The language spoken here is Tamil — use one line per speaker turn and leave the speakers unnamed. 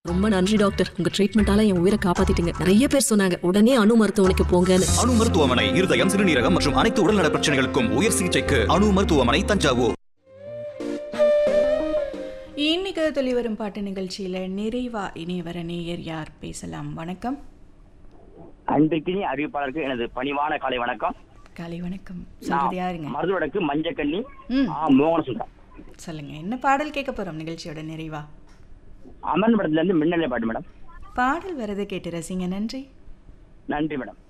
ரொம்ப நன்றி டாக்டர் உங்க ட்ரீட்மெண்டால என் உயிரை காப்பாத்திட்டீங்க நிறைய பேர் சொன்னாங்க உடனே அணு மருத்துவமனைக்கு போங்கன்னு
அணு மருத்துவமனை இருதயம் சிறுநீரகம் மற்றும் அனைத்து உடல்நல பிரச்சனைகளுக்கும் உயர் சிகிச்சைக்கு அணு மருத்துவமனை தஞ்சாவூர்
இன்னைக்கு தொழிவரும் பாட்டு நிகழ்ச்சியில நிறைவா இணையவர நேயர் யார் பேசலாம் வணக்கம்
அன்பிற்கினி அறிவிப்பாளருக்கு எனது பணிவான காலை வணக்கம்
காலை வணக்கம் சொல்றது யாருங்க
மருதுவடக்கு மஞ்சக்கண்ணி
ம்.
ஆ மோகன சுந்தர்
சொல்லுங்க என்ன பாடல் கேட்க போறோம் நிகழ்ச்சியோட நிறைவா
அமன் படத்துல இருந்து மின்னலை பாட்டு மேடம்
பாடல் வரதை கேட்டு ரசிங்க நன்றி
நன்றி மேடம்